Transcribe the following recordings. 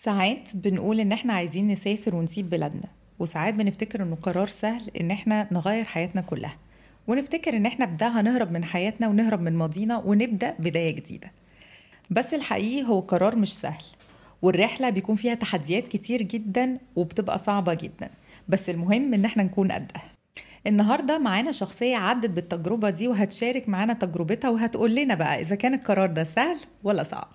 ساعات بنقول ان احنا عايزين نسافر ونسيب بلادنا وساعات بنفتكر انه قرار سهل ان احنا نغير حياتنا كلها ونفتكر ان احنا بده هنهرب من حياتنا ونهرب من ماضينا ونبدا بدايه جديده بس الحقيقي هو قرار مش سهل والرحله بيكون فيها تحديات كتير جدا وبتبقى صعبه جدا بس المهم ان احنا نكون قدها النهارده معانا شخصيه عدت بالتجربه دي وهتشارك معانا تجربتها وهتقول لنا بقى اذا كان القرار ده سهل ولا صعب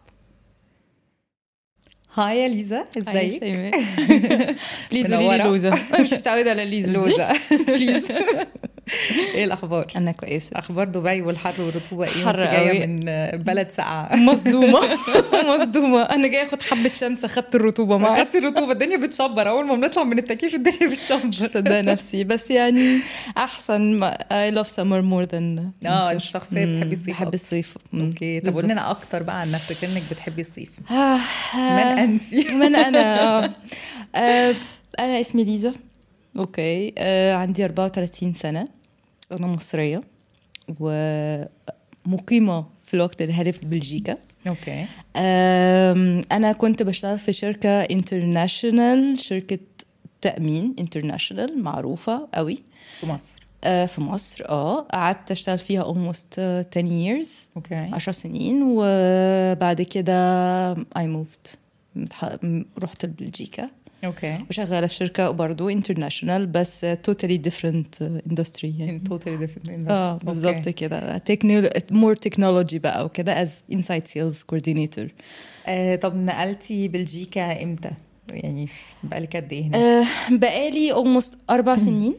هاي يا ليزا ازيك بليز قولي لي لوزة مش متعودة على ليزا لوزة بليز ايه الاخبار انا كويسة اخبار دبي والحر والرطوبه ايه حر وانت جايه قوي. من بلد ساقعه مصدومة مصدومة انا جاية اخد حبة شمس اخدت الرطوبة معايا خدتي الرطوبه الدنيا بتشبر اول ما بنطلع من التكييف الدنيا مش بتشبر مصدقة نفسي بس يعني احسن I love summer more than اه winter. انت شخصيه مم، بتحبي الصيف بحب أكتر. الصيف مم، اوكي طب بالظبط. قولي لنا اكتر بقى عن نفسك انك بتحبي الصيف آه، من انت من انا آه. آه، انا اسمي ليزا اوكي آه، عندي 34 سنه انا مصريه ومقيمه في الوقت الحالي في بلجيكا اوكي آم، انا كنت بشتغل في شركه انترناشونال شركه تامين انترناشونال معروفه قوي في مصر آه، في مصر اه قعدت اشتغل فيها almost آه، 10 years اوكي عشر سنين وبعد كده I moved متح- رحت لبلجيكا اوكي وشغالة في شركة برضو international بس totally different industry يعني in totally different industry اه أوكي. بالظبط كده تكنول more technology بقى وكده as inside sales coordinator آه طب نقلتي بلجيكا امتى يعني بقالك قد ايه هنا آه بقالي almost أربع سنين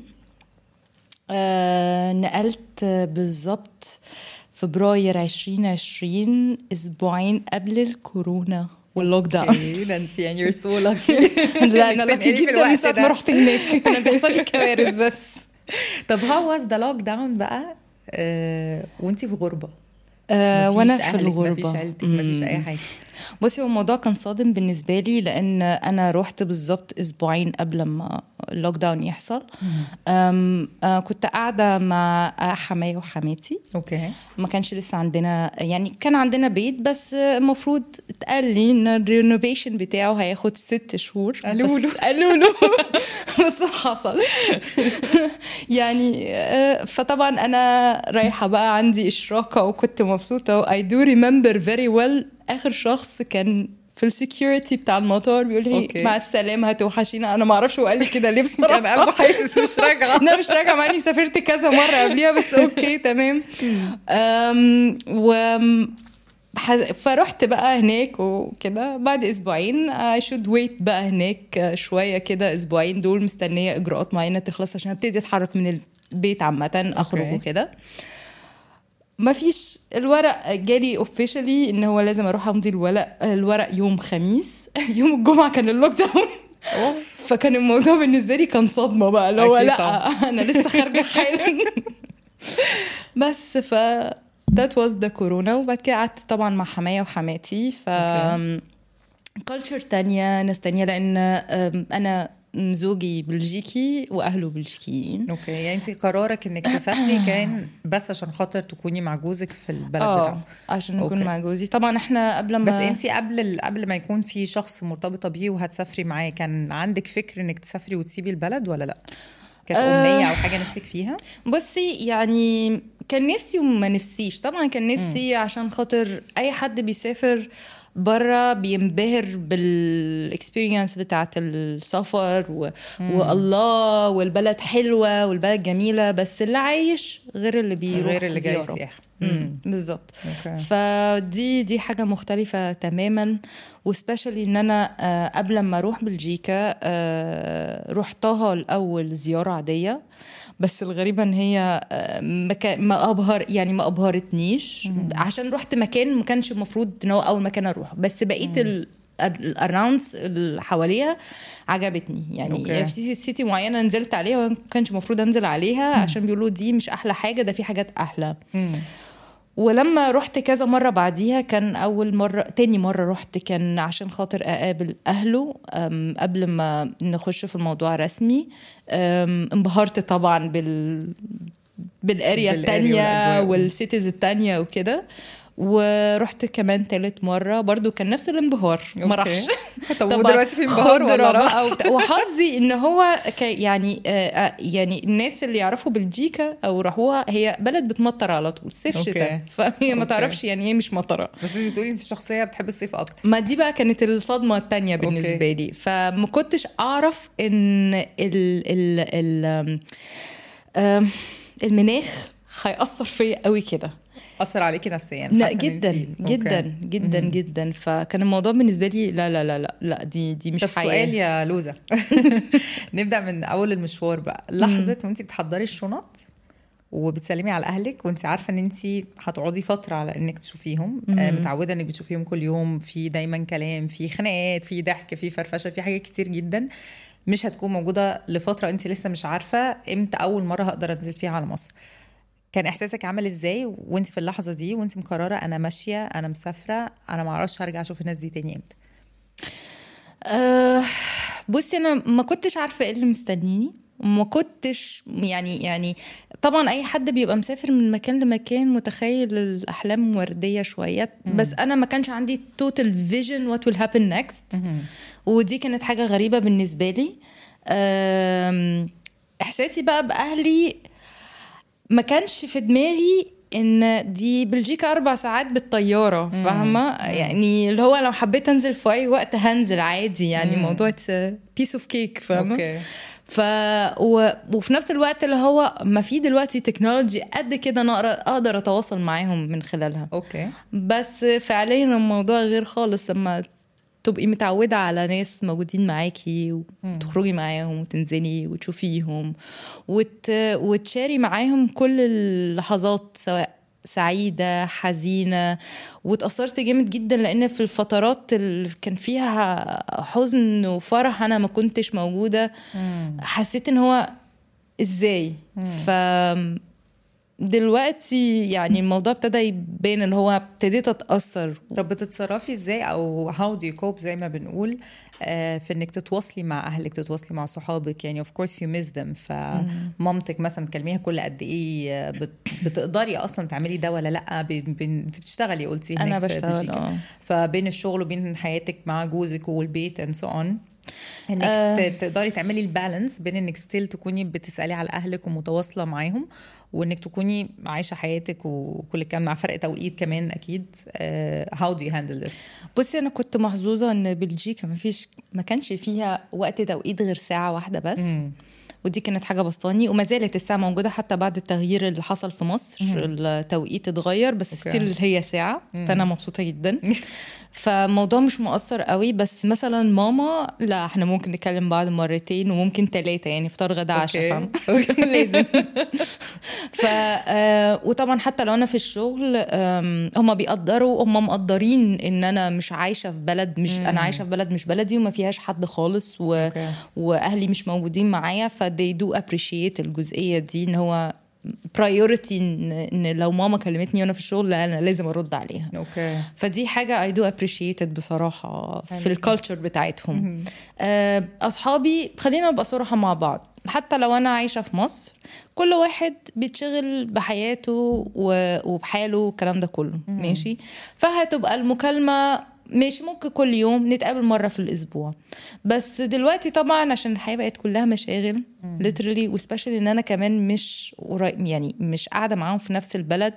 آه نقلت بالظبط فبراير 2020 أسبوعين قبل الكورونا واللوك داون اوكي ده انت يعني you're so lucky لا انا إنك لكي تنقلي في جدا من الوقت ساعه ده. ما رحت هناك انا بيحصل لي كوارث بس طب how was the lockdown بقى آه وانت في غربة آه مفيش وانا في أهلك، الغربه مفيش عيلتك مفيش اي مم. حاجة بصي هو الموضوع كان صادم بالنسبه لي لان انا رحت بالظبط اسبوعين قبل ما اللوك داون يحصل أم آه كنت قاعده مع حماية وحماتي اوكي ما كانش لسه عندنا يعني كان عندنا بيت بس المفروض اتقال لي ان الرينوفيشن بتاعه هياخد ست شهور قالوا بس- له. قالوا له بس ما حصل يعني آه، فطبعا انا رايحه بقى عندي اشراقه وكنت مبسوطه I do remember very well اخر شخص كان في السكيورتي بتاع المطار بيقول لي أوكي. مع السلامه هتوحشينا انا ما اعرفش هو قال لي كده ليه بصراحه كان قلبه حاسس مش راجعة انا مش راجعه مع اني سافرت كذا مره قبليها بس اوكي تمام أم و ح- فرحت بقى هناك وكده بعد اسبوعين I should wait بقى هناك شويه كده اسبوعين دول مستنيه اجراءات معينه تخلص عشان ابتدي اتحرك من البيت عامه اخرج أوكي. وكده ما فيش الورق جالي اوفيشالي ان هو لازم اروح امضي الورق الورق يوم خميس يوم الجمعه كان اللوك داون فكان الموضوع بالنسبه لي كان صدمه بقى اللي هو أكيد لا طبعاً. انا لسه خارجه حالا بس ف that was the كورونا وبعد كده قعدت طبعا مع حماية وحماتي ف كلتشر تانية ناس تانية لأن أم، أنا زوجي بلجيكي وأهله بلجيكيين اوكي يعني انت قرارك انك تسافري كان بس عشان خاطر تكوني مع جوزك في البلد اه بتاعه عشان نكون أوكي. مع جوزي طبعا احنا قبل ما بس انت قبل ال- قبل ما يكون في شخص مرتبطه بيه وهتسافري معاه كان عندك فكر انك تسافري وتسيبي البلد ولا لا كانت آه. امنيه او حاجه نفسك فيها بصي يعني كان نفسي وما نفسيش طبعا كان نفسي عشان خاطر اي حد بيسافر بره بينبهر بالاكسبيرينس بتاعت السفر و... والله والبلد حلوه والبلد جميله بس اللي عايش غير اللي بيروح غير اللي جاي زيارة. سياحه مم. بالظبط اوكي فدي دي حاجة مختلفة تماما وسبيشالي ان انا آه، قبل ما اروح بلجيكا آه، رحتها الاول زيارة عادية بس الغريبة ان هي آه، ما كان- ما ابهر يعني ما ابهرتنيش عشان رحت مكان ما كانش المفروض ان هو اول مكان اروح بس بقيت ال الاراوندز اللي حواليها عجبتني يعني أوكي. يعني في سيتي معينه نزلت عليها وما كانش المفروض انزل عليها عشان بيقولوا دي مش احلى حاجه ده في حاجات احلى مم. ولما رحت كذا مرة بعديها كان أول مرة تاني مرة رحت كان عشان خاطر أقابل أهله أم، قبل ما نخش في الموضوع رسمي أم، انبهرت طبعا بال بالاريا بالاريا التانية والأجواء. والسيتيز التانية وكده ورحت كمان تالت مره برضو كان نفس الانبهار ما أوكي. راحش طب طبعاً ودلوقتي في انبهار خضرة ولا راح؟ بقى وبتاع. وحظي ان هو ك يعني آه، آه، يعني الناس اللي يعرفوا بلجيكا او راحوها هي بلد بتمطر على طول صيف أوكي. شتاء فهي ما أوكي. تعرفش يعني ايه مش مطره بس انت بتقولي انت شخصيه بتحب الصيف اكتر ما دي بقى كانت الصدمة التانية بالنسبة لي فما كنتش أعرف إن ال ال ال آم، المناخ هيأثر فيا قوي كده اثر عليكي نفسيا لا حاسة إن جدا انتي- جدا أوكي. جدا مم. جدا فكان الموضوع بالنسبة لي لا لا لا لا لا دي دي مش طب حياة سؤال يا لوزة نبدا من اول المشوار بقى لحظه وانت بتحضري الشنط وبتسلمي على اهلك وانت عارفه ان انت هتقعدي فتره على انك تشوفيهم آه، متعوده انك بتشوفيهم كل يوم في دايما كلام في خناقات في ضحك في فرفشه في حاجات كتير جدا مش هتكون موجوده لفتره انت لسه مش عارفه امتى اول مره هقدر انزل فيها على مصر كان احساسك عامل ازاي وانت في اللحظه دي وانت مقرره انا ماشيه انا مسافره انا ما اعرفش هرجع اشوف الناس دي تاني امتى أه بصي انا ما كنتش عارفه ايه اللي مستنيني وما كنتش يعني يعني طبعا اي حد بيبقى مسافر من مكان لمكان متخيل الاحلام ورديه شويه بس انا ما كانش عندي توتال فيجن وات ويل هابن نيكست ودي كانت حاجه غريبه بالنسبه لي أم، احساسي بقى باهلي ما كانش في دماغي ان دي بلجيكا اربع ساعات بالطياره فاهمه يعني اللي هو لو حبيت انزل في اي وقت هنزل عادي يعني مم. موضوع بيس اوف كيك فاهمه اوكي ف و... وفي نفس الوقت اللي هو ما في دلوقتي تكنولوجي قد كده انا أقدر- اقدر اتواصل معاهم من خلالها اوكي بس فعليا الموضوع غير خالص لما تبقي متعودة على ناس موجودين معاكي وتخرجي معاهم وتنزلي وتشوفيهم وت... وتشاري معاهم كل اللحظات سواء سعيدة حزينة واتأثرت جامد جدا لأن في الفترات اللي كان فيها حزن وفرح أنا ما كنتش موجودة حسيت إن هو إزاي ف دلوقتي يعني الموضوع ابتدى يبان اللي هو ابتديت اتاثر طب بتتصرفي ازاي او هاو دو كوب زي ما بنقول آه، في انك تتواصلي مع اهلك تتواصلي مع صحابك يعني اوف كورس يو ميس ذم فمامتك مثلا تكلميها كل قد ايه آه، بت- بتقدري اصلا تعملي ده ولا لا ب- ب- انت بتشتغلي قلتي هناك انا في بشتغل بلجيكا. اه فبين الشغل وبين حياتك مع جوزك والبيت اند سو اون انك آه. ت- تقدري تعملي البالانس بين انك ستيل تكوني بتسالي على اهلك ومتواصله معاهم وانك تكوني عايشه حياتك وكل الكلام مع فرق توقيت كمان اكيد هاو دو يو هاندل ذس بصي انا كنت محظوظه ان بلجيكا ما فيش ما كانش فيها وقت توقيت غير ساعه واحده بس ودي كانت حاجه بسطاني وما زالت الساعه موجوده حتى بعد التغيير اللي حصل في مصر التوقيت اتغير بس أوكي. ستيل هي ساعه فانا مبسوطه جدا فالموضوع مش مؤثر قوي بس مثلا ماما لا احنا ممكن نتكلم بعض مرتين وممكن ثلاثه يعني فطار غدا عشاء أوكي. فاهم لازم ف آه، وطبعا حتى لو انا في الشغل آم، هم بيقدروا هم مقدرين ان انا مش عايشه في بلد مش انا عايشه في بلد مش بلدي وما فيهاش حد خالص و... أوكي. واهلي مش موجودين معايا ف they do appreciate الجزئيه دي ان هو priority ان, إن لو ماما كلمتني وانا في الشغل لا انا لازم ارد عليها اوكي فدي حاجة I do appreciate it بصراحة في الكالتشر بتاعتهم آه، أصحابي خلينا نبقى صراحة مع بعض حتى لو أنا عايشة في مصر كل واحد بيتشغل بحياته و- وبحاله والكلام ده كله ماشي فهتبقى المكالمة ماشي ممكن كل يوم نتقابل مرة في الأسبوع بس دلوقتي طبعا عشان الحياة بقت كلها مشاغل literally وسبيشally ان انا كمان مش قريب يعني مش قاعدة معاهم في نفس البلد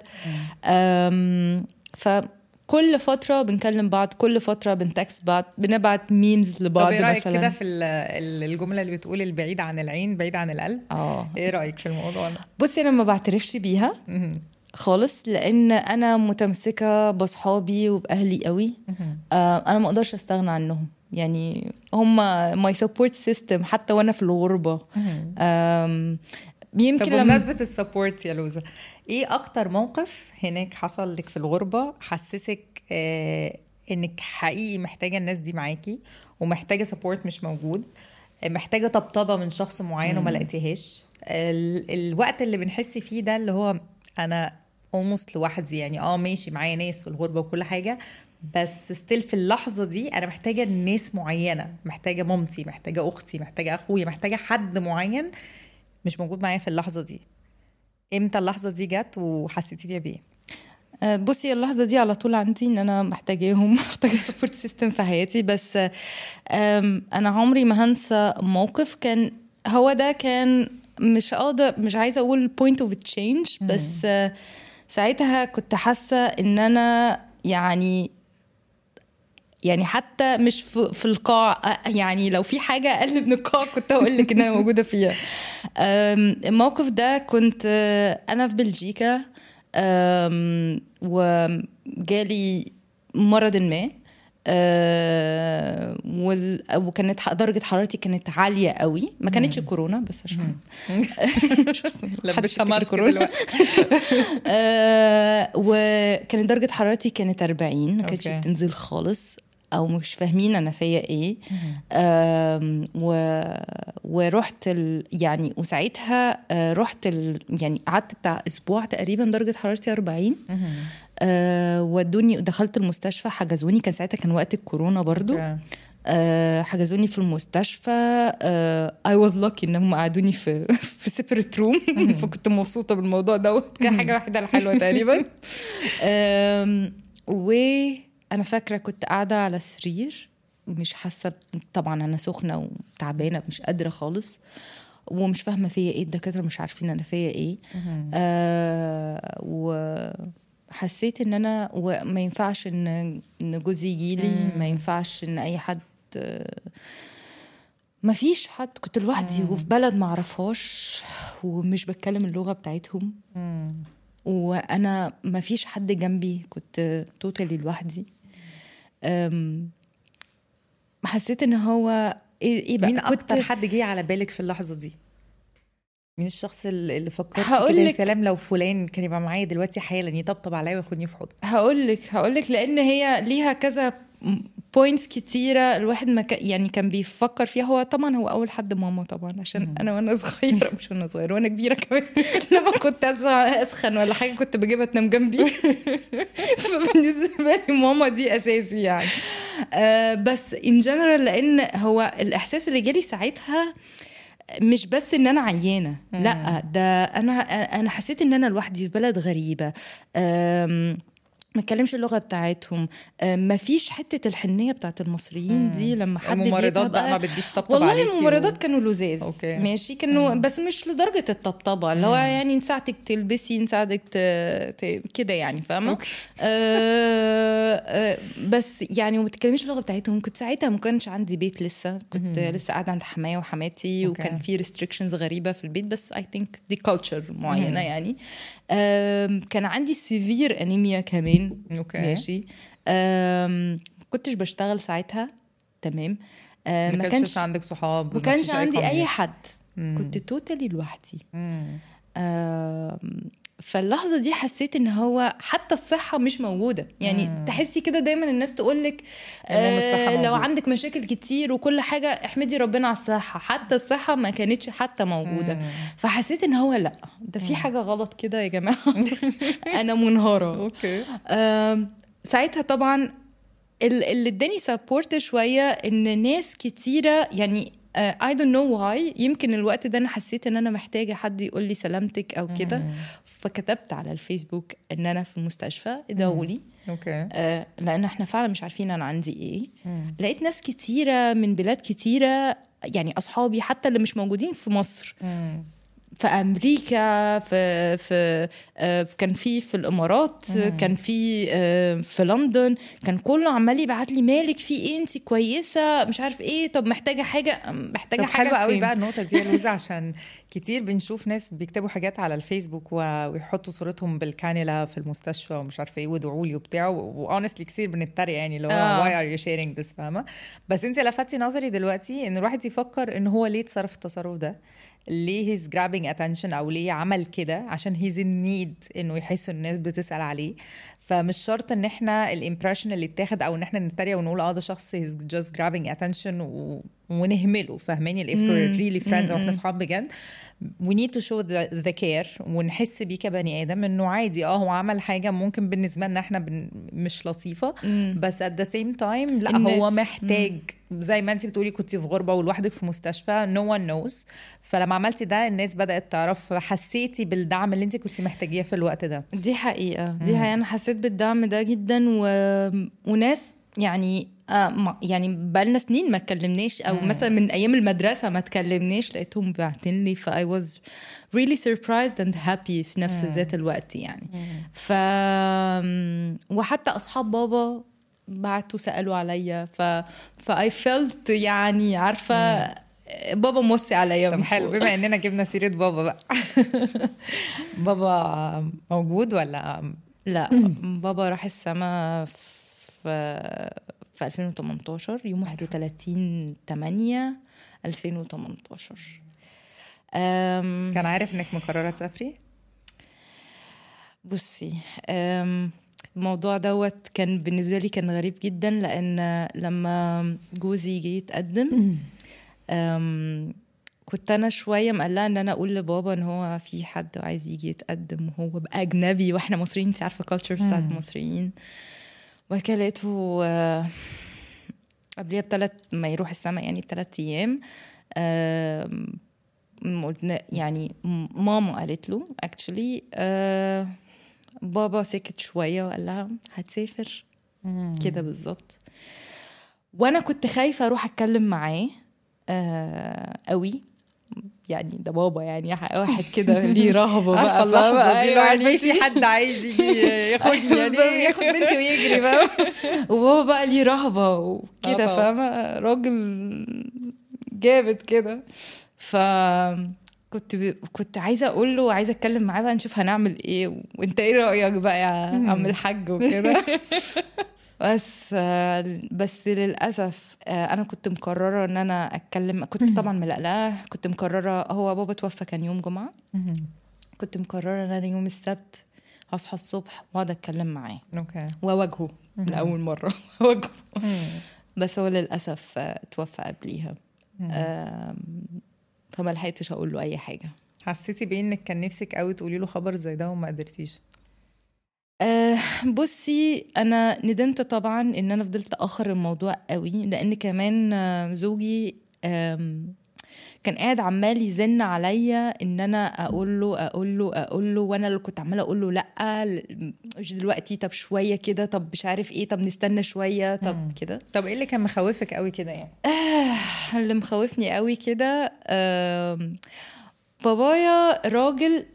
أم، فكل فترة بنكلم بعض كل فترة بنتكست بعض بنبعت ميمز طب لبعض ايه رايك مثلا كده في ال- ال- الجمله اللي بتقول البعيد عن العين بعيد عن القلب اه ايه رايك في الموضوع ده بصي انا ما بعترفش بيها مهم. خالص لان انا متمسكه باصحابي وباهلي قوي آه انا ما اقدرش استغنى عنهم يعني هم ماي سبورت سيستم حتى وانا في الغربه آم، يمكن طب لما بمناسبة السبورت يا لوزة ايه اكتر موقف هناك حصل لك في الغربة حسسك آه انك حقيقي محتاجة الناس دي معاكي ومحتاجة سبورت مش موجود آه، محتاجة طبطبة من شخص معين وما لقيتيهاش ال- الوقت اللي بنحس فيه ده اللي هو انا almost لوحدي يعني اه ماشي معايا ناس في الغربة وكل حاجة بس ستيل في اللحظة دي أنا محتاجة ناس معينة محتاجة مامتي محتاجة أختي محتاجة أخويا محتاجة حد معين مش موجود معايا في اللحظه دي امتى اللحظه دي جت وحسيتي فيها بايه آه، بصي اللحظه دي على طول عندي ان انا محتاجاهم محتاجه سبورت سيستم في حياتي بس آم، انا عمري ما هنسى موقف كان هو ده كان مش قادر مش عايزه اقول بوينت اوف تشينج بس آه، ساعتها كنت حاسه ان انا يعني يعني حتى مش في, في القاع آه، يعني لو في حاجه اقل من القاع كنت هقول لك ان انا موجوده فيها أم، الموقف ده كنت آه، انا في بلجيكا أم، وجالي مرض ما أه، وال- وكانت ح- درجه حرارتي كانت عاليه قوي ما كانتش كورونا بس عشان مش بس محدش لبسها يفتكر ماسك كورونا. دلوقتي آه، وكانت درجة حرارتي كانت 40 ما كانتش أوكي. بتنزل خالص او مش فاهمين انا فيا ايه آم، و... ورحت ال... يعني وساعتها آه، رحت ال... يعني قعدت بتاع اسبوع تقريبا درجة حرارتي 40 آه، ودوني دخلت المستشفى حجزوني كان ساعتها كان وقت الكورونا برضو أوكي. آه، حجزوني في المستشفى اي واز لاكي ان هم قعدوني في في سيبريت روم فكنت مبسوطه بالموضوع دوت كان حاجه واحده الحلوه تقريبا آم، وانا فاكره كنت قاعده على سرير مش حاسه ب- طبعا انا سخنه وتعبانه مش قادره خالص ومش فاهمه فيا ايه الدكاتره مش عارفين انا فيا ايه آه وحسيت ان انا وما ينفعش ان ان جوزي يجي لي ما ينفعش ان اي حد ما فيش حد كنت لوحدي وفي بلد ما اعرفهاش ومش بتكلم اللغه بتاعتهم وانا ما فيش حد جنبي كنت توتالي لوحدي أم، حسيت ان هو ايه إيه بقى مين كنت- اكتر حد جه على بالك في اللحظه دي مين الشخص اللي اللي فكرت هقول كده يا لك- سلام لو فلان كان يبقى معايا دلوقتي حالا يطبطب عليا وياخدني في حضنه هقول لك هقول لك لان هي ليها كذا بوينتس كتيرة الواحد ما كان يعني كان بيفكر فيها هو طبعا هو أول حد ماما طبعا عشان أنا وأنا صغيرة مش وأنا صغيرة وأنا كبيرة كمان لما كنت أسخن- أسخن ولا حاجة كنت بجيبها تنام جنبي فبالنسبة لي ماما دي أساسي يعني آه بس ان جنرال لأن هو الإحساس اللي جالي ساعتها مش بس ان انا عيانه لا ده انا انا حسيت ان انا لوحدي في بلد غريبه أم، ما اتكلمش اللغه بتاعتهم أم، ما فيش حته الحنيه بتاعت المصريين دي لما حد الممرضات بقى بيتعب- ما بديش طبطب والله عليكي الممرضات و... كانوا لزاز أوكي. ماشي كانوا بس مش لدرجه الطبطبه اللي هو يعني نساعدك تلبسي نساعدك ت... ت... كده يعني فاهمه أوكي. آه آه بس يعني وما بتتكلميش اللغه بتاعتهم كنت ساعتها ما كانش عندي بيت لسه كنت لسه قاعده عند حماية وحماتي أوكي. وكان في ريستريكشنز غريبه في البيت بس اي ثينك دي كلتشر معينه يعني آم، كان عندي سيفير انيميا كمان اوكي ماشي آم، كنتش بشتغل ساعتها تمام آه، ما كانش عندك صحاب ما كانش فيش عندي اي comments. حد مم. كنت توتالي لوحدي مم. آم، فاللحظه دي حسيت ان هو حتى الصحه مش موجوده يعني مم. تحسي كده دايما الناس تقول لك المهم الصحة لو موجودة. عندك مشاكل كتير وكل حاجه احمدي ربنا على الصحه حتى الصحه ما كانتش حتى موجوده مم. فحسيت ان هو لا ده في حاجه غلط كده يا جماعه انا منهاره اوكي آم، ساعتها طبعا ال- اللي اداني سبورت شويه ان ناس كتيره يعني اي دونت نو واي يمكن الوقت ده انا حسيت ان انا محتاجه حد يقول لي سلامتك او كده فكتبت على الفيسبوك ان انا في المستشفى ادعوا لي اوكي آه، لان احنا فعلا مش عارفين انا عندي ايه مم. لقيت ناس كتيره من بلاد كتيره يعني اصحابي حتى اللي مش موجودين في مصر مم. في امريكا في في آه، كان في في الامارات كان في آه، في لندن كان كله عمال يبعت لي مالك في ايه انت كويسه مش عارف ايه طب محتاجه حاجه محتاجه طب حاجه حلوة قوي فين؟ بقى النقطة دي يا لوزة عشان كتير بنشوف ناس بيكتبوا حاجات على الفيسبوك و- ويحطوا صورتهم بالكانيلا في المستشفى ومش عارفه ايه وادعوا لي وبتاع واونستلي كتير بنتريق يعني اللي هو آه. واي ار يو شيرينج ذس فاهمة بس انت لفتي نظري دلوقتي ان الواحد يفكر ان هو ليه اتصرف التصرف ده ليه هيز جرابينج اتنشن او ليه عمل كده عشان هيز ان نيد انه يحس ان الناس بتسال عليه فمش شرط ان احنا الامبريشن اللي اتاخد او ان احنا نتريق ونقول اه ده شخص he's just grabbing attention و... ونهمله فاهماني if we're really friends او احنا اصحاب بجد we need to show the, the care ونحس بيه كبني ادم انه عادي اه هو عمل حاجه ممكن بالنسبه لنا احنا بن... مش لطيفه بس at the same time لا الناس- هو محتاج زي ما انت بتقولي كنتي في غربه ولوحدك في مستشفى no one knows فلما عملتي ده الناس بدات تعرف حسيتي بالدعم اللي انت كنتي محتاجاه في الوقت ده دي حقيقة دي حقيقة أنا حسيت بالدعم ده جدا و... وناس يعني آه ما- يعني بقالنا سنين ما اتكلمناش او مثلا من ايام المدرسه ما اتكلمناش لقيتهم باعتين لي ف I was really surprised and happy في نفس ذات الوقت يعني ف وحتى اصحاب بابا بعتوا سالوا عليا ف ف I felt يعني عارفه بابا موصي عليا طب من حلو فوق. بما اننا جبنا سيره بابا بقى بابا موجود ولا لا بابا راح السما في في 2018 يوم 31 8 2018 أم كان عارف انك مقرره تسافري بصي أم الموضوع دوت كان بالنسبة لي كان غريب جدا لأن لما جوزي جه يتقدم أم كنت أنا شوية مقلقة إن أنا أقول لبابا إن هو في حد عايز يجي يتقدم وهو بقى أجنبي وإحنا مصريين أنت عارفة كالتشر بتاعت المصريين وبعد كده لقيته آه، قبليها بثلاث ما يروح السما يعني بثلاث أيام آم، م- قلنا يعني م- ماما قالت له اكشلي بابا سكت شويه وقال لها هتسافر كده بالظبط وانا كنت خايفه اروح اتكلم معاه آه قوي يعني ده بابا يعني ح- واحد كده ليه رهبه عارفه بقى اللحظه فاهمة؟ دي أيوة لو يعني عرفتي حد عايز يجي ياخدني بالظبط، يعني ياخد بنتي ويجري فاهمة وبابا بقى ليه رهبة آه وكده طبعا. فاهمة راجل جامد كده ف كنت ب... كنت عايزه اقول له عايزه اتكلم معاه بقى نشوف هنعمل ايه وانت ايه رايك بقى يا عم الحاج وكده بس آه، بس للاسف آه، انا كنت مقرره ان انا اتكلم كنت طبعا ملقلقه كنت مقرره هو بابا توفى كان يوم جمعه كنت مقرره ان انا يوم السبت هصحى الصبح واقعد اتكلم معاه اوكي واواجهه لاول مره اواجهه بس هو للاسف آه، توفى قبليها آم، فما لحقتش اقول له اي حاجه حسيتي بايه انك كان نفسك قوي تقولي له خبر زي ده وما قدرتيش أه بصي انا ندمت طبعا ان انا فضلت اخر الموضوع قوي لان كمان آه، زوجي آم، كان قاعد عمال يزن عليا ان انا اقول له اقول له اقول له وانا اللي كنت عماله اقول له لا ل- مش دلوقتي طب شويه كده طب مش عارف ايه طب نستنى شويه طب كده طب ايه اللي كان مخوفك قوي كده يعني اللي مخوفني قوي كده آم، بابايا راجل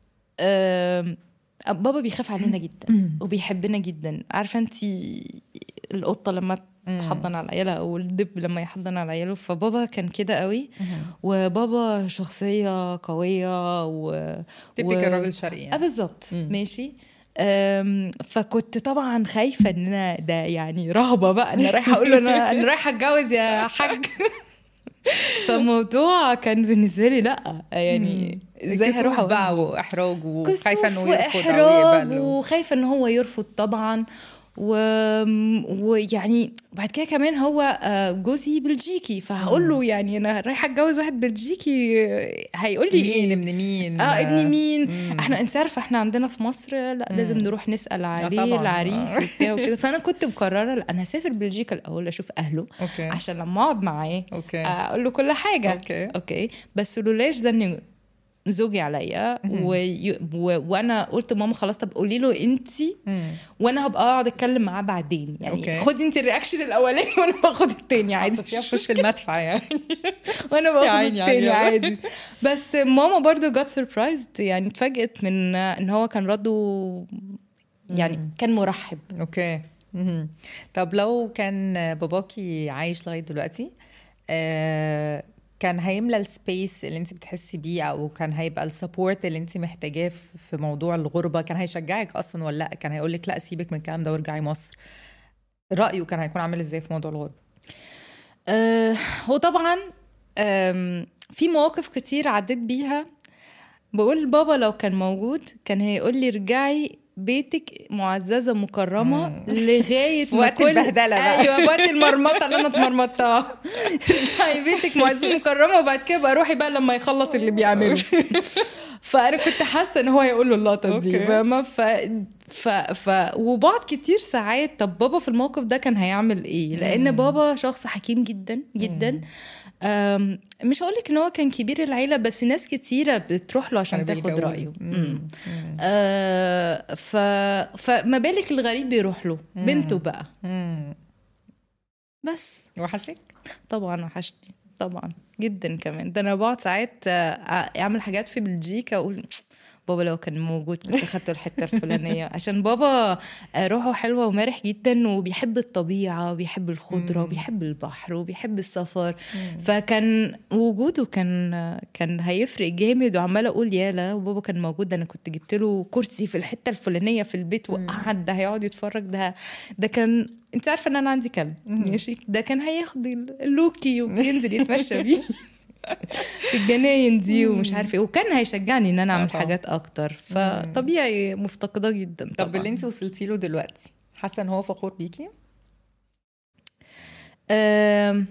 آم، بابا بيخاف علينا جدا وبيحبنا جدا عارفه انت القطه لما تحضن على عيالها او الدب لما يحضن على عياله فبابا كان كده قوي وبابا شخصيه قويه و تبقى الراجل شرقي اه يعني. بالظبط ماشي أم، فكنت طبعا خايفه ان انا ده يعني رهبه بقى انا رايحه اقول له انا انا رايحه اتجوز يا حاج فالموضوع كان بالنسبه لي لا يعني ازاي كسوف هروح أقول بقى له؟ واحراج وخايفه انه كسوف يرفض او وإحراج يقبل وخايفه ان هو يرفض طبعا و... ويعني بعد كده كمان هو آه، جوزي بلجيكي فهقول له يعني انا رايحه اتجوز واحد بلجيكي آه، هيقول لي مين ايه ابن مين اه ابني مين احنا انت عارفه احنا عندنا في مصر لا لازم نروح نسال عليه طبعاً. العريس آه. وبتاع وكده فانا كنت مقرره لا، انا هسافر بلجيكا الاول اشوف اهله اوكي عشان لما اقعد معاه اوكي اقول له كل حاجه أوكي. اوكي بس لولاش زن زوجي عليا و... و... وانا قلت ماما خلاص طب قولي له انت مم. وانا هبقى اقعد اتكلم معاه بعدين يعني أوكي. خدي انت الرياكشن الاولاني وانا باخد التاني عادي حطيتيها في وش المدفع يعني وانا يا باخد عيني التاني عليها. عادي بس ماما برضو جات سربرايزد يعني اتفاجئت من ان هو كان رده يعني كان مرحب اوكي مهم. طب لو كان باباكي عايش لغايه دلوقتي آه كان هيملى السبيس اللي انت بتحسي بيه او كان هيبقى السبورت اللي انت محتاجاه في- في موضوع الغربه كان هيشجعك اصلا ولا لا كان هيقول لك لا سيبك من الكلام ده وارجعي مصر رايه كان هيكون عامل ازاي في موضوع الغربه آه هو طبعا آم، في مواقف كتير عديت بيها بقول لبابا لو كان موجود كان هيقول لي ارجعي بيتك معززه مكرمه لغايه في ما وقت كل البهدلة بقى. ايوه وقت المرمطه اللي انا اتمرمطتها ارجعي بيتك معززه مكرمه وبعد كده بقى روحي بقى لما يخلص اللي بيعمله فانا كنت حاسه ان هو هيقول له اللقطه دي أوكي. فاهمه ف ف ف وبعد كتير ساعات طب بابا في الموقف ده كان هيعمل ايه لان بابا شخص حكيم جدا جدا أم، مش هقول لك ان هو كان كبير العيله بس ناس كتيره بتروح له عشان كانوا تاخد بيلجأوا رايه له. مم. مم. آه ف فما بالك الغريب بيروح له بنته بقى مم. بس وحشك؟ طبعا وحشني طبعا جدا كمان ده انا بقعد ساعات آه، اعمل حاجات في بلجيكا اقول بابا لو كان موجود كنت اخدته الحته الفلانيه عشان بابا آه، روحه حلوه ومرح جدا وبيحب الطبيعه وبيحب الخضره وبيحب البحر وبيحب السفر فكان وجوده كان كان هيفرق جامد وعماله اقول يالا وبابا كان موجود ده انا كنت جبت له كرسي في الحته الفلانيه في البيت وقعد ده هيقعد يتفرج ده ده كان انت عارفه ان انا عندي كلب ماشي ده كان هياخد اللوكي وينزل يتمشى بيه في الجناين دي ومش عارفه ايه وكان هيشجعني ان انا اعمل طبعا. حاجات اكتر فطبيعي مفتقداه جدا طب طبعا اللي انت وصلتي له دلوقتي حاسه ان هو فخور بيكي؟ أم،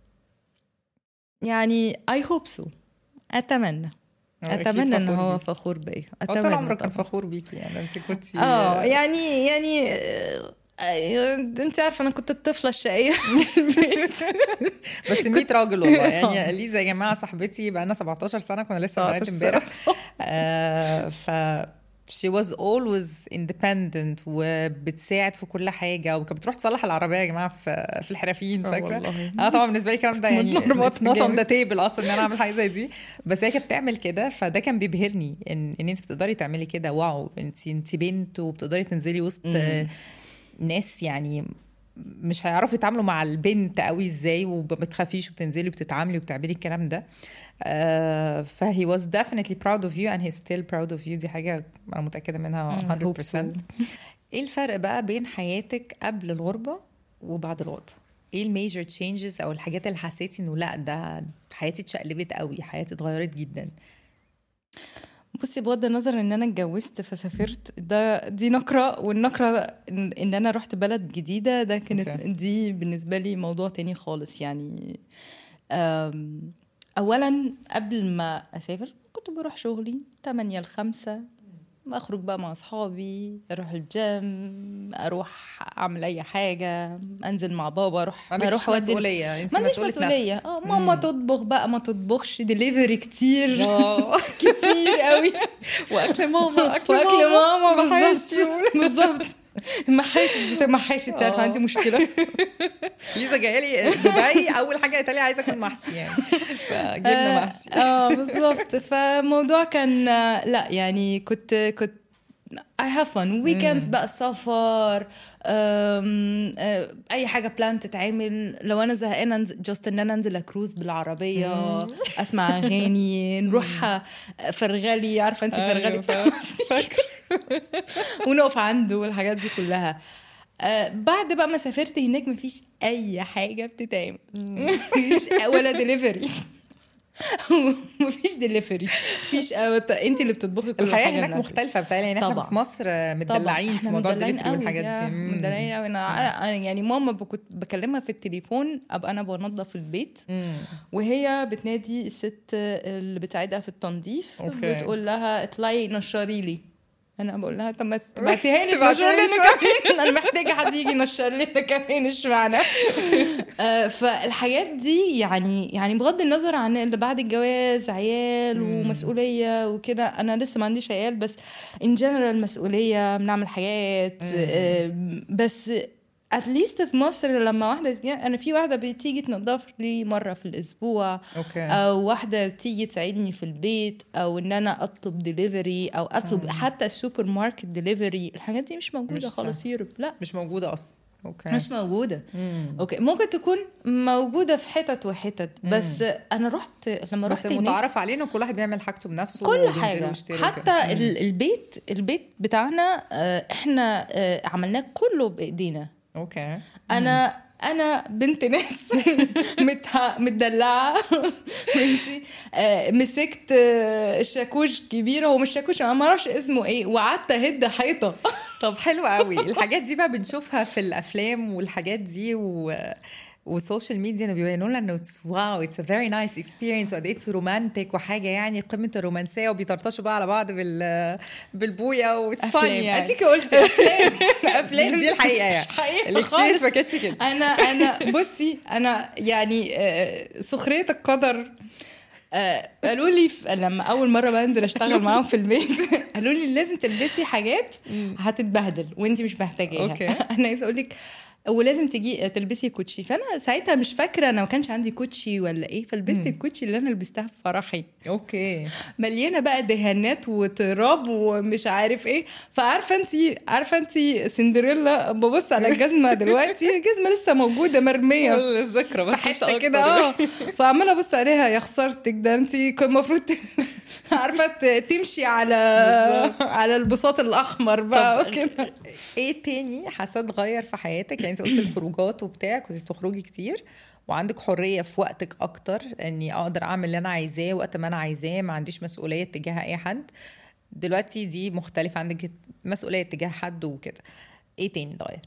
يعني I hope so أتمنى أكيد أتمنى إن فخور هو بيكي. فخور بيا هو أتمنى طول عمره كان طبعاً. فخور بيكي يعني انت كنتي اه يعني يعني آه، آه، انت عارفه انا كنت الطفله الشقيه في البيت بس 100 راجل والله يعني ليزا يا جماعه صاحبتي بقى لنا 17 سنه كنا لسه آه، بنات بس- امبارح آه، ف she was always independent وبتساعد في كل حاجه وكانت بتروح تصلح العربيه يا جماعه في في الحرفيين آه فاكره والله. انا طبعا بالنسبه لي الكلام ده يعني متمرمطة it's not on جامد. the table اصلا ان انا اعمل حاجه زي دي بس هي كانت بتعمل كده فده كان بيبهرني ان ان انت بتقدري تعملي كده واو انت انت بنت وبتقدري تنزلي وسط آه، ناس يعني مش هيعرفوا يتعاملوا مع البنت قوي ازاي وما بتخافيش وبتنزلي وبتتعاملي وبتعملي الكلام ده آه فهي was definitely proud of you and he's still proud of you دي حاجة أنا متأكدة منها Mm, hope 100% so. ايه الفرق بقى بين حياتك قبل الغربة وبعد الغربة؟ ايه الميجر تشينجز او الحاجات اللي حسيتي انه لا ده حياتي اتشقلبت قوي حياتي اتغيرت جدا بصي بغض النظر ان انا اتجوزت فسافرت ده دي نقره والنقره ان, إن انا رحت بلد جديده ده كانت أوكي. دي بالنسبه لي موضوع تاني خالص يعني أم، اولا قبل ما اسافر كنت بروح شغلي 8 ل 5 اخرج بقى مع اصحابي اروح الجيم اروح اعمل اي حاجه انزل مع بابا اروح ما عندكش اروح اودي مسؤولية انت ما عنديش مسؤولة مسؤوليه اه ماما تطبخ بقى ما تطبخش دليفري كتير نفسك. اه كتير قوي واكل ماما اكل واكل ماما بالظبط محاشي. بالظبط المحاشي بالذات المحاشي انت عارفه آه. عندي مشكله ليزا جايه لي دبي اول حاجه ايطاليا عايزه اكل محشي يعني فجبنا آه، محشي اه بالظبط فالموضوع كان آه، لا يعني كنت كنت I have fun weekends بقى السفر أم، آه، اي حاجه بلان تتعمل لو انا زهقانه جاست ان انا انزل اكروز بالعربيه اسمع اغاني نروح آه، فرغالي عارفه انت فرغالي أيوة، بتاع فاكرة. ونقف عنده والحاجات دي كلها آه بعد بقى ما سافرت هناك مفيش اي حاجه بتتعمل مفيش ولا دليفري مفيش دليفري مفيش آه انت اللي بتطبخي كل الحياه حاجه هناك بنفسك. مختلفه بتهيألي يعني احنا طبعا. في مصر طبعا مدلعين في احنا موضوع مدلعين الدليفري قوي والحاجات يا، دي مم. مدلعين قوي انا أنا- يعني ماما ب- كنت بكلمها في التليفون ابقى انا بنظف البيت مم. وهي بتنادي الست اللي بتساعدها في التنظيف أوكي. بتقول لها اطلعي نشري لي انا بقول لها طب ما تبعتيها لي تبعتيها تنشر لي لنا كمان انا محتاجه حد يجي ينشر لنا كمان اشمعنى آه، فالحاجات دي يعني يعني بغض النظر عن اللي بعد الجواز عيال ومسؤوليه وكده انا لسه ما عنديش عيال بس ان جنرال مسؤوليه بنعمل حاجات آه، بس اتليست في مصر لما واحده تجي- انا في واحده بتيجي تنظف لي مره في الاسبوع اوكي او واحده تيجي تساعدني في البيت او ان انا اطلب دليفري او اطلب حتى السوبر ماركت دليفري الحاجات دي مش موجوده مش خالص سهل. في يوروب لا مش موجوده اصلا اوكي مش موجوده مم. اوكي ممكن تكون موجوده في حتت وحتت بس انا رحت لما بس رحت هناك المتعارف عليه انه كل واحد بيعمل حاجته بنفسه كل وبينزلوا حاجه يشتروا حتى وكده. ال- البيت البيت بتاعنا آه، احنا آه، عملناه كله بايدينا اوكي انا انا بنت ناس متها انا متدلعه ماشي آه، مسكت آه، شاكوش كبير هو مش شاكوش انا ما اعرفش اسمه ايه وقعدت اهد حيطه طب حلو قوي الحاجات دي بقى بنشوفها في الافلام والحاجات دي و والسوشيال ميديا بيبينوا لنا انه واو اتس ا فيري نايس اكسبيرينس وقد ايه رومانتك وحاجه يعني قمه الرومانسيه وبيطرطشوا بقى على بعض بال بالبويه واتس فان يعني اديك قلتي افلام افلام مش دي الحقيقه يعني مش حقيقه الاكسبيرينس خالص ما كانتش كده انا انا بصي انا يعني آه، سخريه القدر آه، قالوا لي ف- لما اول مره بنزل اشتغل معاهم في البيت قالوا لي لازم تلبسي حاجات هتتبهدل وانت مش محتاجاها أوكي. انا عايزه اقول لك ولازم تجي تلبسي كوتشي فانا ساعتها مش فاكره انا ما كانش عندي كوتشي ولا ايه فلبست الكوتشي اللي انا لبستها في فرحي اوكي مليانه بقى دهانات وتراب ومش عارف ايه فعارفه انت عارفه انت سندريلا ببص على الجزمه دلوقتي الجزمه لسه موجوده مرميه الذكرى بس في مش حته اكتر كده اه فعماله ابص عليها يا خسارتك ده انت كان المفروض ت- عارفه ت- تمشي على بالظبط. على البساط الاحمر بقى طب وكده ايه تاني حاسه اتغير في حياتك يعني انت قلت الخروجات وبتاع كنت بتخرجي كتير وعندك حريه في وقتك اكتر اني اقدر اعمل اللي انا عايزاه وقت ما انا عايزاه ما عنديش مسؤوليه تجاه اي حد دلوقتي دي مختلفه عندك مسؤوليه تجاه حد وكده ايه تاني اتغير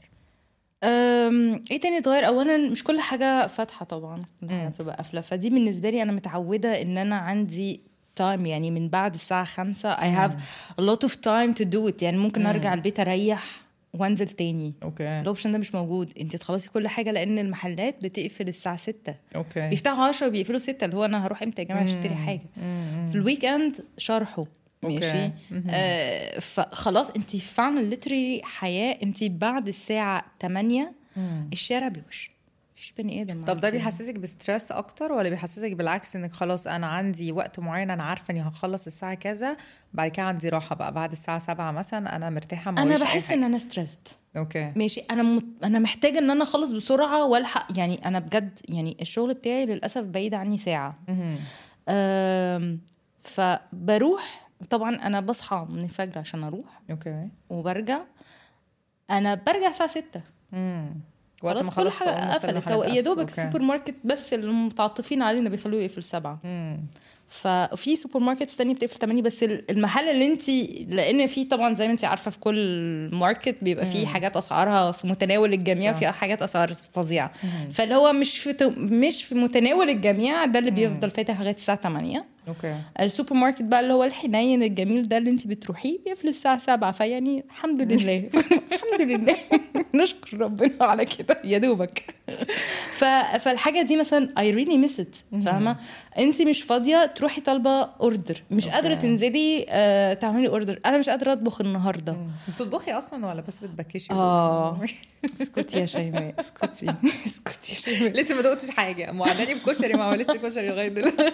أم، ايه تاني اتغير اولا مش كل حاجه فاتحه طبعا كل حاجه مم. بتبقى قافله فدي بالنسبه لي انا متعوده ان انا عندي تايم يعني من بعد الساعه خمسة I have a lot of time to do it يعني ممكن ارجع البيت اريح وانزل تاني اوكي الاوبشن ده مش موجود انت تخلصي كل حاجه لان المحلات بتقفل الساعه 6 اوكي بيفتحوا 10 وبيقفلوا 6 اللي هو انا هروح امتى يا جماعه اشتري حاجه في الويك اند شرحه أوكي. ماشي آه فخلاص انت فعلا ليتري حياه انت بعد الساعه 8 الشارع بيوش مفيش بني ادم طب ده معاكي. بيحسسك بستريس اكتر ولا بيحسسك بالعكس انك خلاص انا عندي وقت معين انا عارفه اني هخلص الساعه كذا بعد كده عندي راحه بقى بعد الساعه 7 مثلا انا مرتاحه ما انا وريش أي بحس حاجة. ان انا ستريسد اوكي ماشي انا مت... انا محتاجه ان انا اخلص بسرعه والحق يعني انا بجد يعني الشغل بتاعي للاسف بعيد عني ساعه مهم. أم... فبروح طبعا انا بصحى من الفجر عشان اروح اوكي وبرجع انا برجع الساعه 6 امم وقت خلاص ما كل خلص حاجه almost قفلت المحلات هو يا قفلت. دوبك أوكي. السوبر ماركت بس اللي متعاطفين علينا بيخلوه يقفل سبعة مم. ففي سوبر ماركتس تانية بتقفل 8 بس المحل اللي انت لان في طبعا زي ما انت عارفه في كل ماركت بيبقى فيه حاجات اسعارها في متناول الجميع صح. وفي حاجات اسعار فظيعه فاللي هو مش في مش في متناول الجميع ده اللي بيفضل فاتح لغايه الساعه 8 اوكي السوبر ماركت بقى اللي هو الحنين الجميل ده اللي انت بتروحيه بيقفل الساعه 7 فيعني الحمد لله الحمد لله نشكر ربنا على كده يا دوبك ف... فالحاجه دي مثلا اي ريلي ميس ات فاهمه انت مش فاضيه تروحي طالبه اوردر مش أوكي. قادره تنزلي آه تعملي اوردر انا مش قادره اطبخ النهارده مم. بتطبخي اصلا ولا بس بتبكشي اه اسكتي يا شيماء اسكتي اسكتي يا شيماء لسه ما دقتش حاجه معداني بكشري ما عملتش كشري لغايه دلوقتي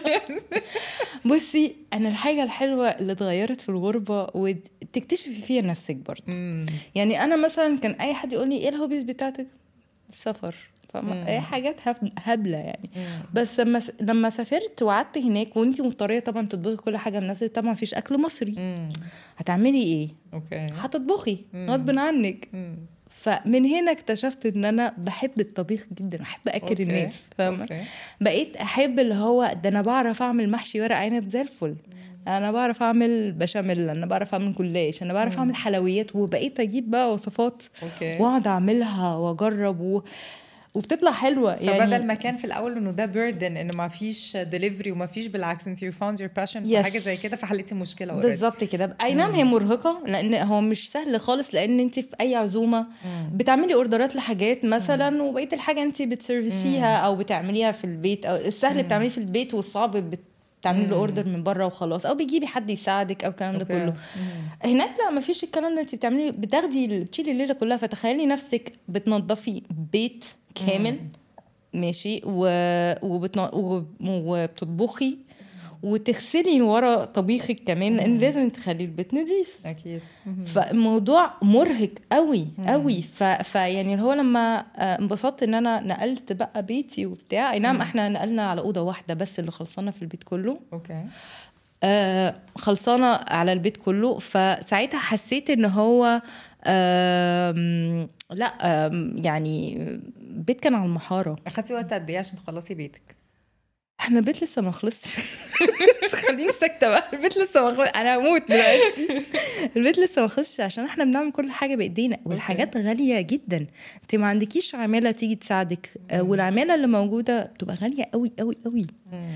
بصي انا الحاجه الحلوه اللي اتغيرت في الغربه وتكتشفي فيها نفسك برضه مم. يعني انا مثلا كان اي حد يقول لي ايه الهوبيز بتاعتك السفر فما اي حاجات هب- هبله يعني بس لما س- لما سافرت وقعدت هناك وانت مضطريه طبعا تطبخي كل حاجه لنفسك طبعا مفيش اكل مصري مم. هتعملي ايه اوكي هتطبخي غصب عنك مم. فمن هنا اكتشفت ان انا بحب الطبيخ جدا بحب اكل أوكي. الناس فاهمه أوكي. بقيت احب اللي هو ده انا بعرف اعمل محشي ورق عنب زي الفل انا بعرف اعمل بشاميل انا بعرف اعمل جلاش انا بعرف اعمل حلويات وبقيت اجيب بقى وصفات اوكي واقعد اعملها واجرب و... وبتطلع حلوه فبدل يعني ما كان في الاول انه ده بيردن انه ما فيش دليفري وما فيش بالعكس انت يو فاوند يور باشن في Yes. حاجه زي كده فحليتي مشكله already. بالظبط كده اي نعم هي مرهقه لان هو مش سهل خالص لان انت في اي عزومه بتعملي اوردرات لحاجات مثلا وبقيه الحاجه انت بتسيرفيسيها او بتعمليها في البيت او السهل بتعمليه في البيت والصعب بت تعملي له اوردر من بره وخلاص او بيجيبي حد يساعدك او الكلام ده أوكي. كله هناك لا ما فيش الكلام ده انت بتعملي بتاخدي بتشيلي الليله كلها فتخيلي نفسك بتنظفي بيت كامل ماشي و... وبتن... وب- وبتطبخي وتغسلي ورا طبيخك كمان لان لازم تخلي البيت نظيف اكيد فالموضوع مرهق قوي قوي ف... فيعني اللي هو لما آه، انبسطت ان انا نقلت بقى بيتي وبتاع اي نعم احنا نقلنا على اوضه واحده بس اللي خلصانه في البيت كله اوكي آه خلصانه على البيت كله فساعتها حسيت ان هو آم، لا آم، يعني بيت كان على المحاره اخدتي وقت قد ايه عشان تخلصي بيتك احنا البيت لسه ما خلصش خليني ساكته بقى البيت لسه ما خلصش انا هموت دلوقتي البيت لسه ما خلصش عشان احنا بنعمل كل حاجه بايدينا والحاجات غاليه جدا انت ما عندكيش عماله تيجي تساعدك آه، والعماله اللي موجوده بتبقى غاليه قوي قوي قوي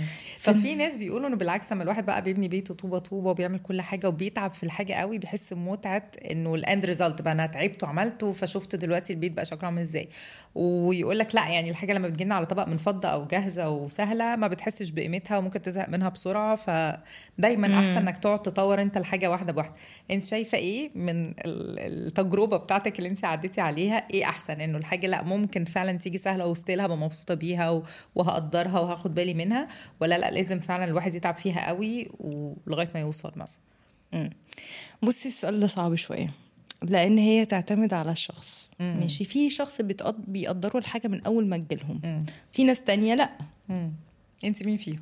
طب في ناس بيقولوا انه بالعكس لما الواحد بقى بيبني بيته طوبه طوبه وبيعمل كل حاجه وبيتعب في الحاجه قوي بيحس بمتعه انه الاند ريزلت بقى انا تعبت وعملته فشفت دلوقتي البيت بقى شكله عامل ازاي ويقول لك لا يعني الحاجه لما بتجينا على طبق من فضه او جاهزه وسهله ما بتحسش بقيمتها وممكن تزهق منها بسرعه فدايما مم. احسن انك تقعد تطور انت الحاجه واحده بواحده انت شايفه ايه من ال- التجربه بتاعتك اللي انت عديتي عليها ايه احسن انه الحاجه لا ممكن فعلا تيجي سهله وستيل هبقى مبسوطه بيها و- وهقدرها وهاخد بالي منها ولا لا لازم فعلا الواحد يتعب فيها قوي ولغايه ما يوصل مثلا مم. بصي السؤال ده صعب شويه لان هي تعتمد على الشخص مم. ماشي في شخص بتقد... بيقدروا الحاجه من اول ما تجيلهم مم. في ناس تانية لا مم. انت مين فيهم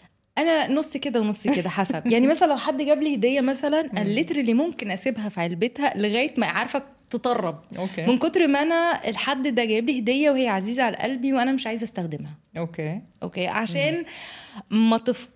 انا نص كده ونص كده حسب يعني مثلا لو حد جاب لي هديه مثلا انا اللي ممكن اسيبها في علبتها لغايه ما عارفه تطرب اوكي من كتر ما انا الحد ده جايب لي هديه وهي عزيزه على قلبي وانا مش عايزه استخدمها اوكي اوكي عشان ما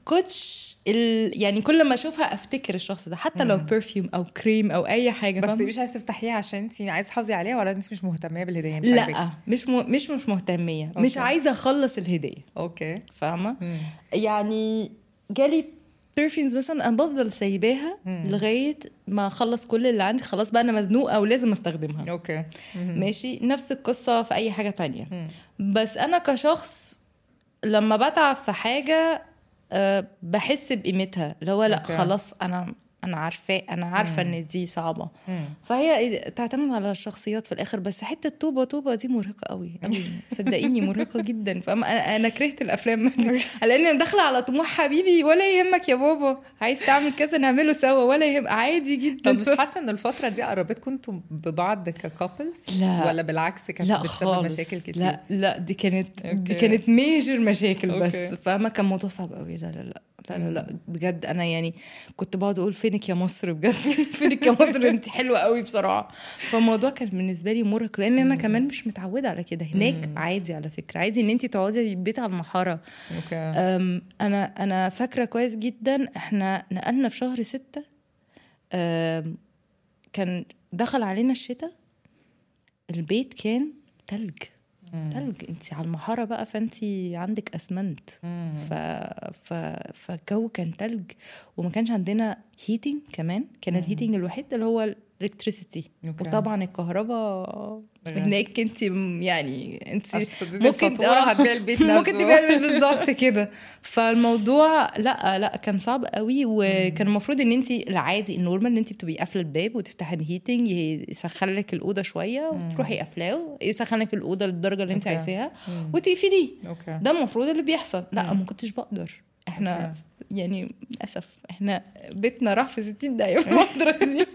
تفقدش ال... يعني كل ما اشوفها افتكر الشخص ده حتى لو برفيوم او كريم او اي حاجه بس فاهمة؟ مش عايزه تفتحيها عشان انت عايزه تحافظي عليها ولا انت مش مهتميه بالهديه مش عاجباكي؟ لا مش م... مش مش مهتميه مش أوكي. عايزه اخلص الهديه اوكي فاهمه مم. يعني جالي برفيومز مثلا انا بفضل سايباها مم. لغايه ما اخلص كل اللي عندي خلاص بقى انا مزنوقه ولازم استخدمها اوكي مم. ماشي نفس القصه في اي حاجه تانية مم. بس انا كشخص لما بتعب في حاجه أه بحس بقيمتها اللي هو لا أوكي. خلاص انا انا عارفاه انا عارفه ان دي صعبه مم. فهي تعتمد على الشخصيات في الاخر بس حته طوبه طوبه دي مرهقه قوي قوي صدقيني مرهقه جدا فانا انا أنا كرهت الافلام دي لان انا داخله على طموح حبيبي ولا يهمك يا بابا عايز تعمل كذا نعمله سوا ولا يهم عادي جدا طب مش حاسه ان الفتره دي قربتكم انتم ببعض ككابلز لا. ولا بالعكس كانت لا بتسبب خالص مشاكل كتير لا لا دي كانت دي أوكي. كانت ميجر مشاكل بس أوكي. فاهمه كان موضوع صعب قوي لا لا لا لا لا لا بجد انا يعني كنت بقعد اقول فينك يا مصر بجد فينك يا مصر انت حلوه قوي بصراحه فالموضوع كان بالنسبه لي مرهق لان انا كمان مش متعوده على كده هناك عادي على فكره عادي ان انت تقعدي في البيت على المحاره اوكي أم، انا انا فاكره كويس جدا احنا نقلنا في شهر ستة أم، كان دخل علينا الشتاء البيت كان تلج تلج انت على المحاره بقى فانت عندك اسمنت مم. ف... ف... فالجو كان تلج وما كانش عندنا هيتنج كمان كان الهيتنج الوحيد اللي هو الالكتريسيتي أوكي. وطبعا الكهرباء غير. هناك انت يعني انت عشان تسددي الفاتورة آه، هتبيع البيت نفسه. ممكن تبيع البيت بالظبط كده فالموضوع لا لا كان صعب قوي وكان المفروض ان انت العادي النورمال ان انت بتبقي قافله الباب وتفتحي الهيتنج يسخن لك الاوضه شويه وتروحي قافلاه يسخن لك الاوضه للدرجه اللي انت أوكي. عايزاها وتقفليه اوكي ده المفروض اللي بيحصل لا ما كنتش بقدر احنا أوكي. يعني للاسف احنا بيتنا راح في 60 دقيقه في الفتره دي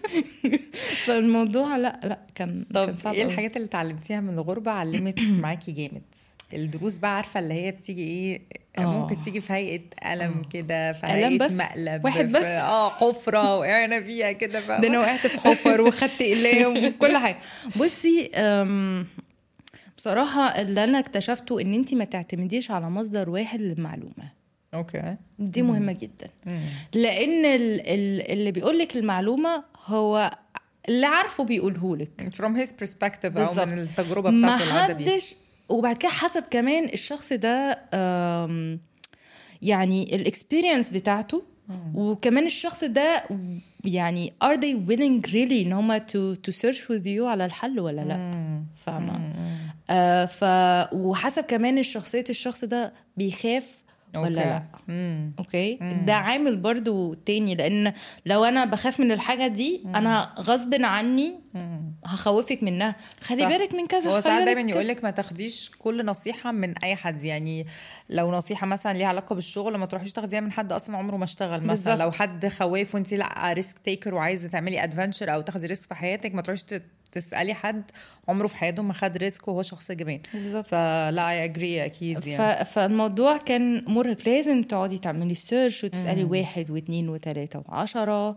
فالموضوع لا لا كان كان طب صعب ايه قوي. الحاجات اللي اتعلمتيها من الغربه علمت معاكي جامد الدروس بقى عارفه اللي هي بتيجي ايه آه. ممكن تيجي في هيئه قلم كده في قلم هيئه بس؟ مقلب واحد في- بس؟ اه حفره وقعنا فيها كده ده انا وقعت في حفر وخدت اقلام وكل حاجه بصي أم، بصراحه اللي انا اكتشفته ان انت ما تعتمديش على مصدر واحد للمعلومه اوكي دي مهمه جدا مم. لان ال- ال- اللي بيقول لك المعلومه هو اللي عارفه بيقوله لك from his perspective او بالظبط. من التجربه ما بتاعته اللي عدى بيها حدش وبعد كده حسب كمان الشخص ده أم، يعني الاكسبيرينس بتاعته وكمان الشخص ده يعني are they willing really ان هما to to search with you على الحل ولا لا مم. فاهمه آه ف وحسب كمان شخصيه الشخص ده بيخاف ولا أوكي. لا مم. اوكي ده عامل برضو تاني لان لو انا بخاف من الحاجه دي انا غصب عني مم. هخوفك منها خلي صح. بالك من كذا هو خلي ساعات بالك دايما من يقول كذا. لك ما تاخديش كل نصيحه من اي حد يعني لو نصيحه مثلا ليها علاقه بالشغل ما تروحيش تاخديها من حد اصلا عمره ما اشتغل مثلا بالظبط. لو حد خواف وانت لا ريسك تيكر وعايزه تعملي ادفنتشر او تاخدي ريسك في حياتك ما تروحيش ت- تسالي حد عمره في حياته ما خد ريسك وهو شخص جبان بالظبط. فلا اي اجري اكيد ف... يعني فالموضوع كان مرهق لازم تقعدي تعملي سيرش وتسالي واحد واثنين وثلاثه وعشرة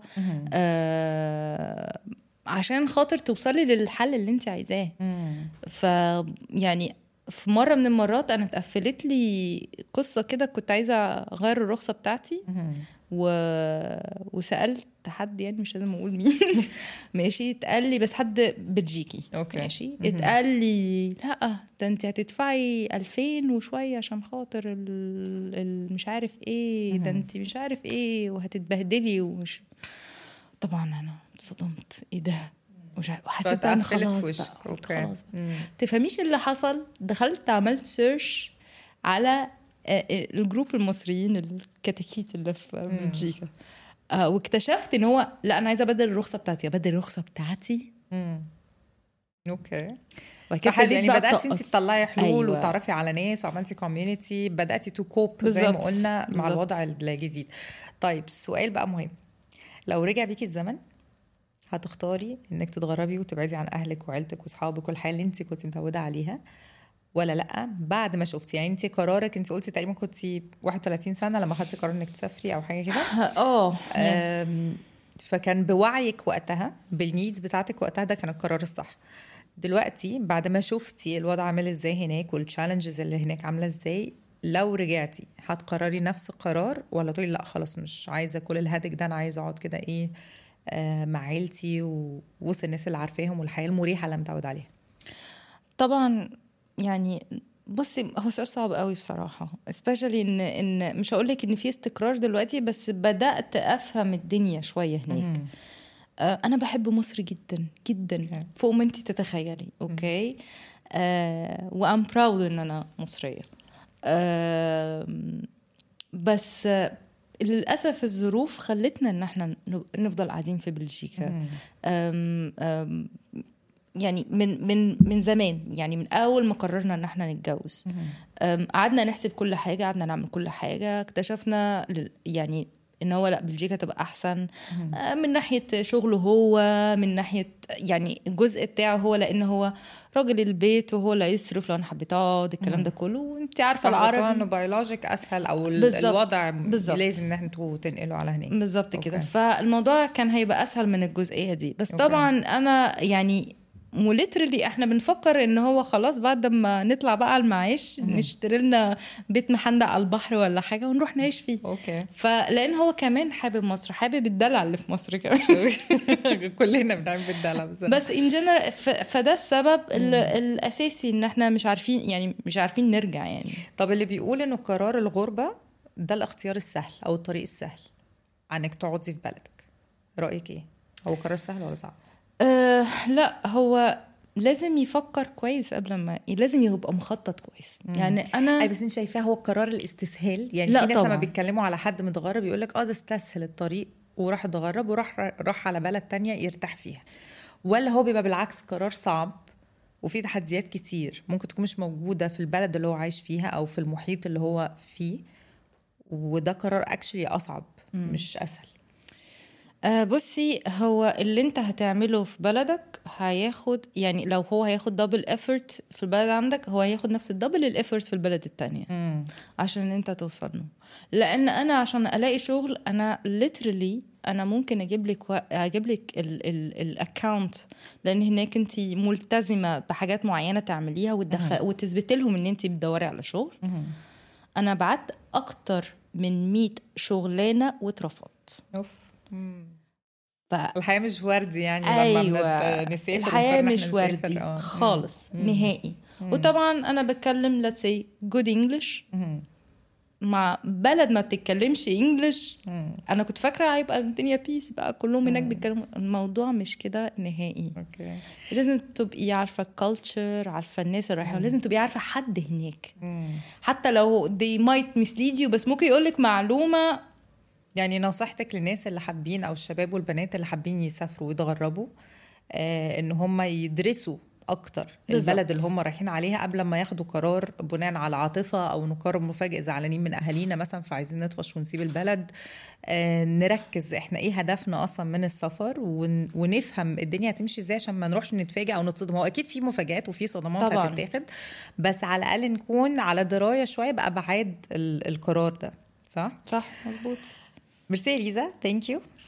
آه... عشان خاطر توصلي للحل اللي انت عايزاه مم. ف يعني في مره من المرات انا اتقفلت لي قصه كده كنت عايزه اغير الرخصه بتاعتي و... وسالت حد يعني مش لازم اقول مين ماشي اتقال لي بس حد بلجيكي أوكي. ماشي مهم. اتقال لي لا ده انت هتدفعي 2000 وشويه عشان خاطر ال... ال... مش عارف ايه ده مهم. انت مش عارف ايه وهتتبهدلي ومش طبعا انا اتصدمت ايه ده مش عارف وحسيت بقى ان فاتقفلت في خلاص وشك. بقى قلت أوكي. خلاص بقى. مم. تفهميش اللي حصل دخلت عملت سيرش على آه، آه، الجروب المصريين الكتاكيت اللي في بلجيكا آه، واكتشفت ان هو لا انا عايزه ابدل الرخصه بتاعتي ابدل الرخصه بتاعتي مم. اوكي وبعد كده فحلو ابتديت يعني بقى بداتي انت أطقص. تطلعي حلول أيوة. أيوة. وتعرفي على ناس وعملتي كوميونتي بداتي تو كوب زي ما بالظبط. قلنا مع بالظبط. الوضع الجديد طيب سؤال بقى مهم لو رجع بيكي الزمن هتختاري انك تتغربي وتبعدي عن اهلك وعيلتك واصحابك والحياه اللي انت كنت متعوده عليها ولا لا بعد ما شفتي يعني انت قرارك انت قلتي تقريبا كنت 31 سنه لما خدتي قرار انك تسافري او حاجه كده اه أم، فكان بوعيك وقتها بالنيدز بتاعتك وقتها ده كان القرار الصح دلوقتي بعد ما شفتي الوضع عامل ازاي هناك والتشالنجز اللي هناك عامله ازاي لو رجعتي هتقرري نفس القرار ولا تقولي لا خلاص مش عايزه كل الهدك ده انا عايزه اقعد كده ايه آه مع عيلتي ووسط الناس اللي عارفاهم والحياه المريحه اللي أنا متعوده عليها طبعا يعني بصي هو سؤال صعب قوي بصراحة especially ان ان مش هقول لك ان في استقرار دلوقتي بس بدأت افهم الدنيا شوية هناك مم. آه، انا بحب مصر جدا جدا Okay. فوق ما انت تتخيلي اوكي آه وام براود ان انا مصريه آه بس آه، للاسف الظروف خلتنا ان احنا ن- نفضل قاعدين في بلجيكا مم. آم آم يعني من من من زمان يعني من اول ما قررنا ان احنا نتجوز مم. أم، قعدنا نحسب كل حاجه قعدنا نعمل كل حاجه اكتشفنا لل- يعني ان هو لا بلجيكا تبقى احسن آه، من ناحيه شغله هو من ناحيه يعني الجزء بتاعه هو لان هو راجل البيت وهو اللي يصرف لو انا حبيت اقعد الكلام ده كله وانت عارفه فالعربي انه العربي بيولوجيك اسهل او ال- بالظبط. الوضع بالظبط. لازم ان انتوا تنقلوا على هناك بالظبط كده أوكي. فالموضوع كان هيبقى اسهل من الجزئيه دي بس أوكي. طبعا انا يعني وليترلي احنا بنفكر ان هو خلاص بعد ما نطلع بقى على المعاش نشتري لنا بيت محندق على البحر ولا حاجه ونروح نعيش فيه اوكي فلان هو كمان حابب مصر حابب الدلع اللي في مصر كمان كلنا بنعمل بالدلع بس بس ان جنرال فده السبب ال- الاساسي ان احنا مش عارفين يعني مش عارفين نرجع يعني طب اللي بيقول انه قرار الغربه ده الاختيار السهل او الطريق السهل عنك تقعدي في بلدك رايك ايه هو قرار سهل ولا صعب أه لا هو لازم يفكر كويس قبل ما لازم يبقى مخطط كويس يعني اي انا بس انت شايفاه هو قرار الاستسهال يعني لا في ناس لما طبعاً. بيتكلموا على حد متغرب يقول لك اه ده استسهل الطريق وراح اتغرب وراح راح على بلد تانية يرتاح فيها ولا هو بيبقى بالعكس قرار صعب وفي تحديات كتير ممكن تكون مش موجودة في البلد اللي هو عايش فيها أو في المحيط اللي هو فيه وده قرار اكشلي أصعب مش أسهل أه بصي هو اللي انت هتعمله في بلدك هياخد يعني لو هو هياخد دبل effort في البلد عندك هو هياخد نفس الدبل الافورت في البلد التانية مم. عشان انت توصل له لان انا عشان الاقي شغل انا literally انا ممكن اجيب لك و... اجيب لك الاكونت لان هناك انت ملتزمه بحاجات معينه تعمليها وتدخل وتثبت لهم ان انت بتدوري على شغل مم. انا بعت اكتر من 100 شغلانه واترفضت أوف. مم. ف... الحياة مش وردي يعني لما ايوه بنت- نسافر الحياه ونقرر إن مش إحنا نسافر. وردي آه. خالص مم. نهائي وطبعا انا بتكلم let's say good English مم. مع بلد ما بتتكلمش انجلش مم. انا كنت فاكره هيبقى الدنيا بيس بقى كلهم هناك بيتكلموا الموضوع مش كده نهائي اوكي لازم تبقي عارفه الكالتشر عارفه الناس اللي رايحه لازم تبقي عارفه حد هناك مم. حتى لو they might mislead you بس ممكن يقولك معلومه يعني نصيحتك للناس اللي حابين او الشباب والبنات اللي حابين يسافروا ويتغربوا آه ان هم يدرسوا اكتر بالظبط. البلد اللي هم رايحين عليها قبل ما ياخدوا قرار بناء على عاطفه او نقرر مفاجئ زعلانين من اهالينا مثلا فعايزين نطفش ونسيب البلد آه نركز احنا ايه هدفنا اصلا من السفر ون ونفهم الدنيا هتمشي ازاي عشان ما نروحش نتفاجئ او نتصدم هو اكيد في مفاجآت وفي صدمات طبعاً. هتتاخد بس على الاقل نكون على درايه شويه بابعاد ال- القرار ده صح؟ صح مظبوط ميرسي يا ليزا ثانك يو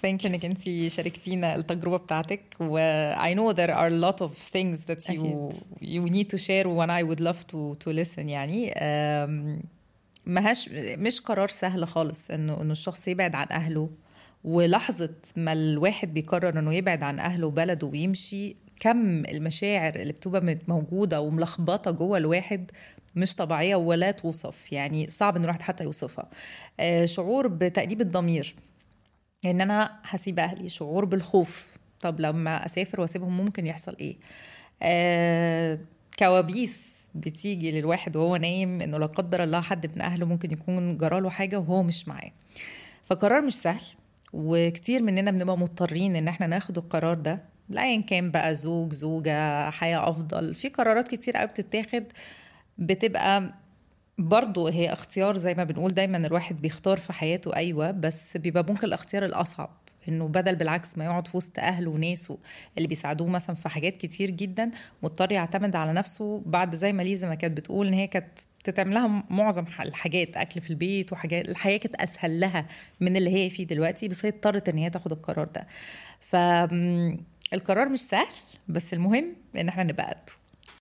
ثانك يو انك انت شاركتينا التجربه بتاعتك و I know there are a lot of things that you أكيد. you need to share and I would love to to listen يعني أم، مهاش مش قرار سهل خالص انه انه الشخص يبعد عن اهله ولحظه ما الواحد بيقرر انه يبعد عن اهله وبلده ويمشي كم المشاعر اللي بتبقى مت- موجوده وملخبطه جوه الواحد مش طبيعيه ولا توصف يعني صعب ان الواحد حتى يوصفها آه، شعور بتأنيب الضمير ان انا هسيب اهلي شعور بالخوف طب لما اسافر واسيبهم ممكن يحصل ايه آه كوابيس بتيجي للواحد وهو نايم انه لا قدر الله حد من اهله ممكن يكون جراله حاجه وهو مش معاه فقرار مش سهل وكتير مننا بنبقى مضطرين ان احنا ناخد القرار ده لا ايا كان بقى زوج زوجه حياه افضل في قرارات كتير قوي بتتاخد بتبقى برضه هي اختيار زي ما بنقول دايما الواحد بيختار في حياته ايوه بس بيبقى ممكن الاختيار الاصعب انه بدل بالعكس ما يقعد في وسط اهله وناسه اللي بيساعدوه مثلا في حاجات كتير جدا مضطر يعتمد على نفسه بعد زي ما ليزا ما كانت بتقول ان هي كانت بتتعمل لها معظم ح- الحاجات اكل في البيت وحاجات الحياه كانت اسهل لها من اللي هي فيه دلوقتي بس هي اضطرت ان هي تاخد القرار ده فالقرار مش سهل بس المهم ان احنا نبقى قده